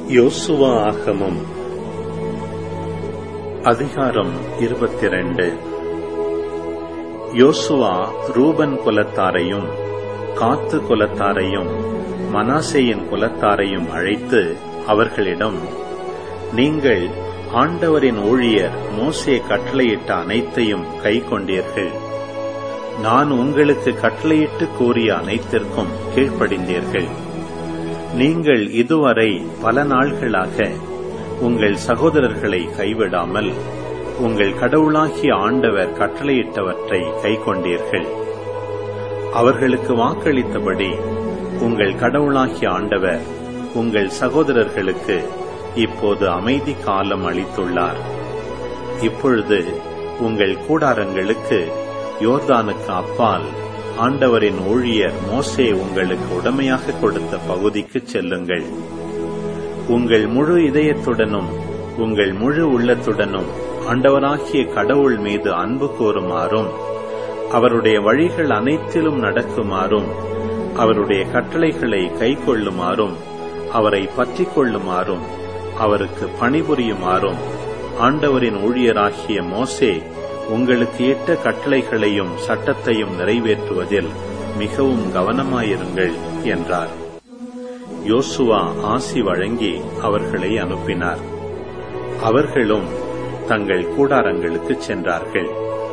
யோசுவா ஆகமம் அதிகாரம் இருபத்திரண்டு யோசுவா ரூபன் குலத்தாரையும் காத்து குலத்தாரையும் மனாசேயின் குலத்தாரையும் அழைத்து அவர்களிடம் நீங்கள் ஆண்டவரின் ஊழியர் மோசே கட்டளையிட்ட அனைத்தையும் கை கொண்டீர்கள் நான் உங்களுக்கு கட்டளையிட்டு கூறிய அனைத்திற்கும் கீழ்ப்படிந்தீர்கள் நீங்கள் இதுவரை பல நாள்களாக உங்கள் சகோதரர்களை கைவிடாமல் உங்கள் கடவுளாகிய ஆண்டவர் கட்டளையிட்டவற்றை கைக்கொண்டீர்கள் அவர்களுக்கு வாக்களித்தபடி உங்கள் கடவுளாகிய ஆண்டவர் உங்கள் சகோதரர்களுக்கு இப்போது அமைதி காலம் அளித்துள்ளார் இப்பொழுது உங்கள் கூடாரங்களுக்கு யோர்தானுக்கு அப்பால் ஆண்டவரின் ஊழியர் மோசே உங்களுக்கு உடமையாக கொடுத்த பகுதிக்கு செல்லுங்கள் உங்கள் முழு இதயத்துடனும் உங்கள் முழு உள்ளத்துடனும் ஆண்டவராகிய கடவுள் மீது அன்பு கூறுமாறும் அவருடைய வழிகள் அனைத்திலும் நடக்குமாறும் அவருடைய கட்டளைகளை கைக்கொள்ளுமாறும் அவரை பற்றிக் கொள்ளுமாறும் அவருக்கு பணிபுரியுமாறும் ஆண்டவரின் ஊழியராகிய மோசே உங்களுக்கு இட்ட கட்டளைகளையும் சட்டத்தையும் நிறைவேற்றுவதில் மிகவும் கவனமாயிருங்கள் என்றார் யோசுவா ஆசி வழங்கி அவர்களை அனுப்பினார் அவர்களும் தங்கள் கூடாரங்களுக்கு சென்றார்கள்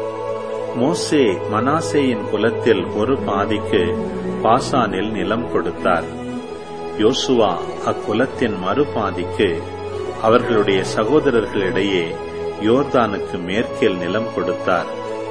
மோசே மனாசேயின் குலத்தில் ஒரு பாதிக்கு பாசானில் நிலம் கொடுத்தார் யோசுவா அக்குலத்தின் மறுபாதிக்கு அவர்களுடைய சகோதரர்களிடையே யோர்தானுக்கு மேற்கில் நிலம் கொடுத்தார்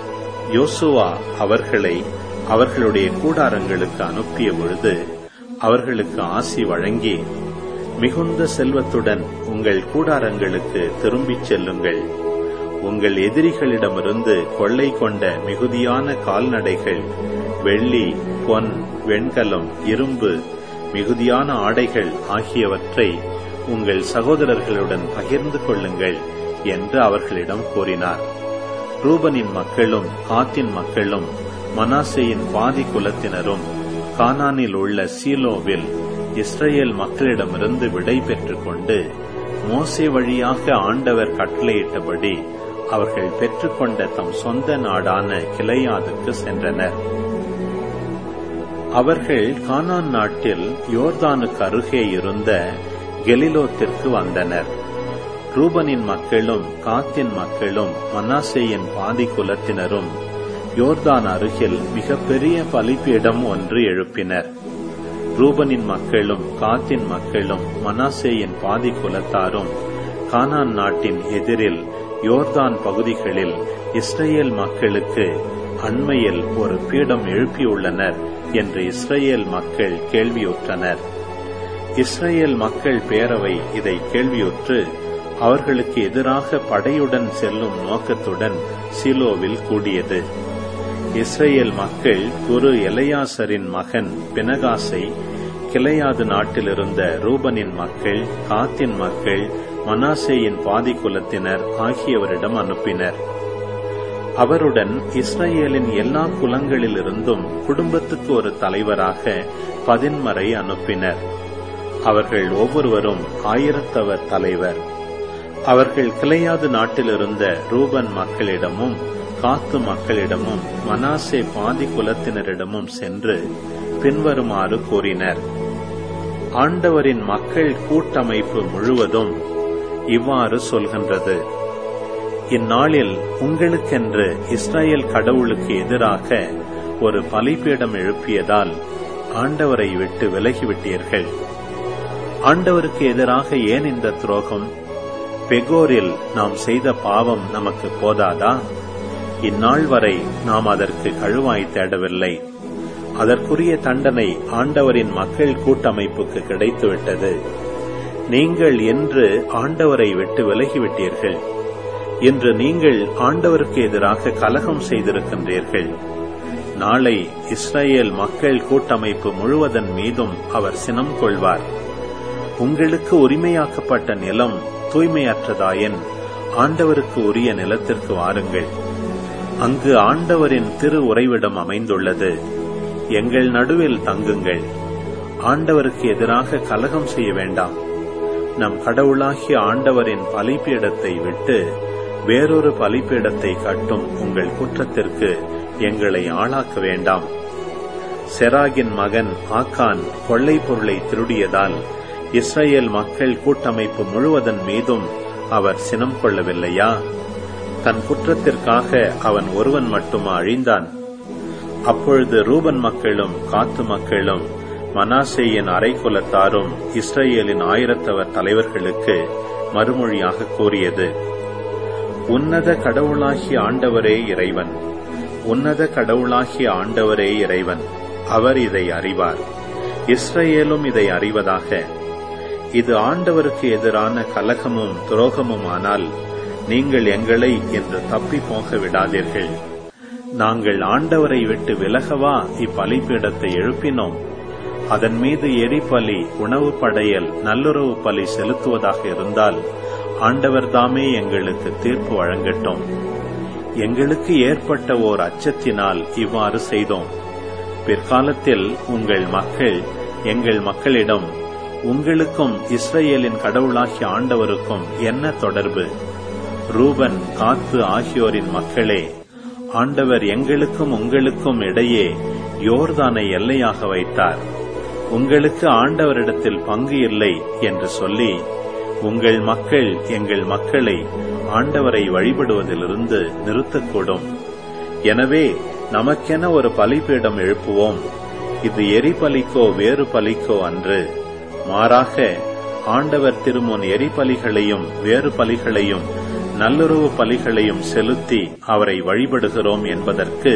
யோசுவா அவர்களை அவர்களுடைய கூடாரங்களுக்கு அனுப்பிய பொழுது அவர்களுக்கு ஆசி வழங்கி மிகுந்த செல்வத்துடன் உங்கள் கூடாரங்களுக்கு திரும்பிச் செல்லுங்கள் உங்கள் எதிரிகளிடமிருந்து கொள்ளை கொண்ட மிகுதியான கால்நடைகள் வெள்ளி பொன் வெண்கலம் இரும்பு மிகுதியான ஆடைகள் ஆகியவற்றை உங்கள் சகோதரர்களுடன் பகிர்ந்து கொள்ளுங்கள் என்று அவர்களிடம் கூறினார் ரூபனின் மக்களும் காத்தின் மக்களும் மனாசேயின் பாதி குலத்தினரும் கானானில் உள்ள சீலோவில் இஸ்ரேல் மக்களிடமிருந்து விடை பெற்றுக் கொண்டு மோசே வழியாக ஆண்டவர் கட்டளையிட்டபடி அவர்கள் பெற்றுக்கொண்ட தம் சொந்த நாடான கிளையாதுக்கு சென்றனர் அவர்கள் கானான் நாட்டில் யோர்தானுக்கு அருகே இருந்த கெலிலோத்திற்கு வந்தனர் ரூபனின் மக்களும் காத்தின் மக்களும் மனாசேயின் பாதி குலத்தினரும் யோர்தான் அருகில் மிகப்பெரிய பலிப்பீடம் ஒன்று எழுப்பினர் ரூபனின் மக்களும் காத்தின் மக்களும் மனாசேயின் பாதி குலத்தாரும் கானான் நாட்டின் எதிரில் யோர்தான் பகுதிகளில் இஸ்ரேல் மக்களுக்கு அண்மையில் ஒரு பீடம் எழுப்பியுள்ளனர் என்று இஸ்ரேல் மக்கள் கேள்வியுற்றனர் இஸ்ரேல் மக்கள் பேரவை இதை கேள்வியுற்று அவர்களுக்கு எதிராக படையுடன் செல்லும் நோக்கத்துடன் சிலோவில் கூடியது இஸ்ரேல் மக்கள் குரு எலையாசரின் மகன் பினகாசை கிளையாது நாட்டிலிருந்த ரூபனின் மக்கள் காத்தின் மக்கள் மனாசேயின் பாதி குலத்தினர் ஆகியவரிடம் அனுப்பினர் அவருடன் இஸ்ரேலின் எல்லா குலங்களிலிருந்தும் குடும்பத்துக்கு ஒரு தலைவராக பதின்மரை அனுப்பினர் அவர்கள் ஒவ்வொருவரும் ஆயிரத்தவர் தலைவர் அவர்கள் கிளையாது நாட்டிலிருந்த ரூபன் மக்களிடமும் காத்து மக்களிடமும் மனாசே பாதி குலத்தினரிடமும் சென்று பின்வருமாறு கூறினர் ஆண்டவரின் மக்கள் கூட்டமைப்பு முழுவதும் இவ்வாறு சொல்கின்றது இந்நாளில் உங்களுக்கென்று இஸ்ரேல் கடவுளுக்கு எதிராக ஒரு பலிபீடம் எழுப்பியதால் ஆண்டவரை விட்டு விலகிவிட்டீர்கள் ஆண்டவருக்கு எதிராக ஏன் இந்த துரோகம் பெகோரில் நாம் செய்த பாவம் நமக்கு போதாதா இந்நாள் வரை நாம் அதற்கு கழுவாய் தேடவில்லை அதற்குரிய தண்டனை ஆண்டவரின் மக்கள் கூட்டமைப்புக்கு கிடைத்துவிட்டது நீங்கள் என்று ஆண்டவரை விட்டு விலகிவிட்டீர்கள் இன்று நீங்கள் ஆண்டவருக்கு எதிராக கலகம் செய்திருக்கின்றீர்கள் நாளை இஸ்ரேல் மக்கள் கூட்டமைப்பு முழுவதன் மீதும் அவர் சினம் கொள்வார் உங்களுக்கு உரிமையாக்கப்பட்ட நிலம் தூய்மையற்றதாயின் ஆண்டவருக்கு உரிய நிலத்திற்கு வாருங்கள் அங்கு ஆண்டவரின் திரு உறைவிடம் அமைந்துள்ளது எங்கள் நடுவில் தங்குங்கள் ஆண்டவருக்கு எதிராக கலகம் செய்ய வேண்டாம் நம் கடவுளாகிய ஆண்டவரின் பலிப்பீடத்தை விட்டு வேறொரு பலிப்பீடத்தை கட்டும் உங்கள் குற்றத்திற்கு எங்களை ஆளாக்க வேண்டாம் செராகின் மகன் ஆக்கான் கொள்ளை பொருளை திருடியதால் இஸ்ரேல் மக்கள் கூட்டமைப்பு முழுவதன் மீதும் அவர் சினம் கொள்ளவில்லையா தன் குற்றத்திற்காக அவன் ஒருவன் மட்டுமா அழிந்தான் அப்பொழுது ரூபன் மக்களும் காத்து மக்களும் மனாசேயின் அரைக்குலத்தாரும் இஸ்ரேலின் ஆயிரத்தவர் தலைவர்களுக்கு மறுமொழியாக கூறியது உன்னத கடவுளாகிய ஆண்டவரே இறைவன் உன்னத கடவுளாகிய ஆண்டவரே இறைவன் அவர் இதை அறிவார் இஸ்ரேலும் இதை அறிவதாக இது ஆண்டவருக்கு எதிரான கலகமும் துரோகமும் ஆனால் நீங்கள் எங்களை என்று தப்பி போக விடாதீர்கள் நாங்கள் ஆண்டவரை விட்டு விலகவா இப்பலிப்பீடத்தை எழுப்பினோம் அதன் மீது எரிபலி உணவு படையல் நல்லுறவு பலி செலுத்துவதாக இருந்தால் ஆண்டவர் தாமே எங்களுக்கு தீர்ப்பு வழங்கட்டும் எங்களுக்கு ஏற்பட்ட ஓர் அச்சத்தினால் இவ்வாறு செய்தோம் பிற்காலத்தில் உங்கள் மக்கள் எங்கள் மக்களிடம் உங்களுக்கும் இஸ்ரேலின் கடவுளாகிய ஆண்டவருக்கும் என்ன தொடர்பு ரூபன் காத்து ஆகியோரின் மக்களே ஆண்டவர் எங்களுக்கும் உங்களுக்கும் இடையே யோர்தானை எல்லையாக வைத்தார் உங்களுக்கு ஆண்டவரிடத்தில் பங்கு இல்லை என்று சொல்லி உங்கள் மக்கள் எங்கள் மக்களை ஆண்டவரை வழிபடுவதிலிருந்து நிறுத்தக்கூடும் எனவே நமக்கென ஒரு பலிபீடம் எழுப்புவோம் இது எரிபலிக்கோ வேறு பலிக்கோ அன்று மாறாக ஆண்டவர் திருமுன் எரிபலிகளையும் வேறு பலிகளையும் நல்லுறவு பலிகளையும் செலுத்தி அவரை வழிபடுகிறோம் என்பதற்கு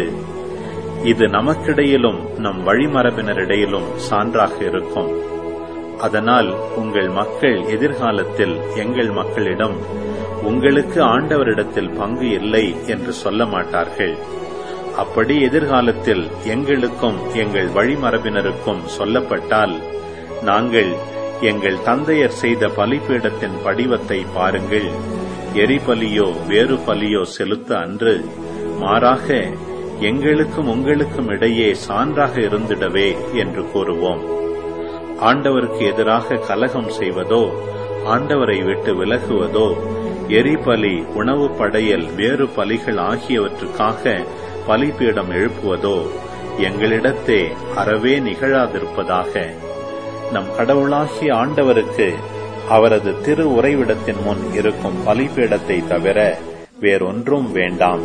இது நமக்கிடையிலும் நம் வழிமரபினரிடையிலும் சான்றாக இருக்கும் அதனால் உங்கள் மக்கள் எதிர்காலத்தில் எங்கள் மக்களிடம் உங்களுக்கு ஆண்டவரிடத்தில் பங்கு இல்லை என்று சொல்ல மாட்டார்கள் அப்படி எதிர்காலத்தில் எங்களுக்கும் எங்கள் வழிமரபினருக்கும் சொல்லப்பட்டால் நாங்கள் எங்கள் தந்தையர் செய்த பலிபீடத்தின் படிவத்தை பாருங்கள் எரிபலியோ வேறு பலியோ செலுத்த அன்று மாறாக எங்களுக்கும் உங்களுக்கும் இடையே சான்றாக இருந்திடவே என்று கூறுவோம் ஆண்டவருக்கு எதிராக கலகம் செய்வதோ ஆண்டவரை விட்டு விலகுவதோ எரிபலி உணவு படையல் வேறு பலிகள் ஆகியவற்றுக்காக பலிபீடம் எழுப்புவதோ எங்களிடத்தே அறவே நிகழாதிருப்பதாக நம் கடவுளாகிய ஆண்டவருக்கு அவரது திரு உறைவிடத்தின் முன் இருக்கும் பலிபீடத்தை தவிர வேறொன்றும் வேண்டாம்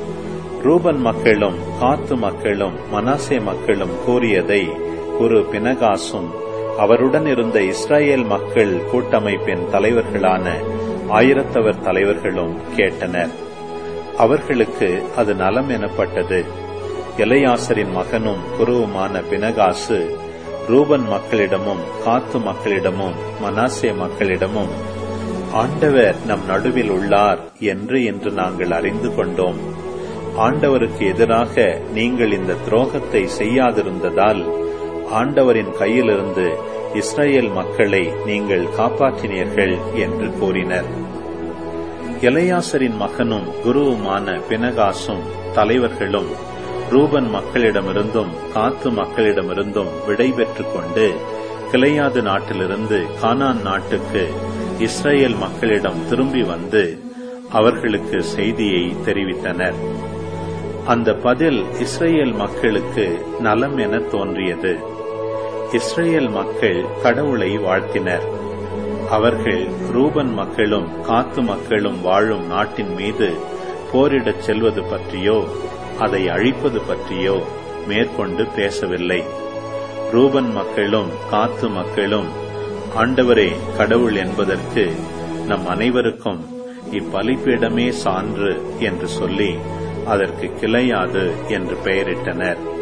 ரூபன் மக்களும் காத்து மக்களும் மனாசே மக்களும் கூறியதை குரு பினகாசும் அவருடன் இருந்த இஸ்ரேல் மக்கள் கூட்டமைப்பின் தலைவர்களான ஆயிரத்தவர் தலைவர்களும் கேட்டனர் அவர்களுக்கு அது நலம் எனப்பட்டது எலையாசரின் மகனும் குருவுமான பினகாசு ரூபன் மக்களிடமும் காத்து மக்களிடமும் மனாசே மக்களிடமும் ஆண்டவர் நம் நடுவில் உள்ளார் என்று இன்று நாங்கள் அறிந்து கொண்டோம் ஆண்டவருக்கு எதிராக நீங்கள் இந்த துரோகத்தை செய்யாதிருந்ததால் ஆண்டவரின் கையிலிருந்து இஸ்ரேல் மக்களை நீங்கள் காப்பாற்றினீர்கள் என்று கூறினர் எலையாசரின் மகனும் குருவுமான பினகாசும் தலைவர்களும் ரூபன் மக்களிடமிருந்தும் காத்து மக்களிடமிருந்தும் விடைபெற்றுக் கொண்டு கிளையாது நாட்டிலிருந்து கானான் நாட்டுக்கு இஸ்ரேல் மக்களிடம் திரும்பி வந்து அவர்களுக்கு செய்தியை தெரிவித்தனர் அந்த பதில் இஸ்ரேல் மக்களுக்கு நலம் என தோன்றியது இஸ்ரேல் மக்கள் கடவுளை வாழ்த்தினர் அவர்கள் ரூபன் மக்களும் காத்து மக்களும் வாழும் நாட்டின் மீது போரிடச் செல்வது பற்றியோ அதை அழிப்பது பற்றியோ மேற்கொண்டு பேசவில்லை ரூபன் மக்களும் காத்து மக்களும் ஆண்டவரே கடவுள் என்பதற்கு நம் அனைவருக்கும் இப்பலிப்பீடமே சான்று என்று சொல்லி அதற்கு கிளையாது என்று பெயரிட்டனர்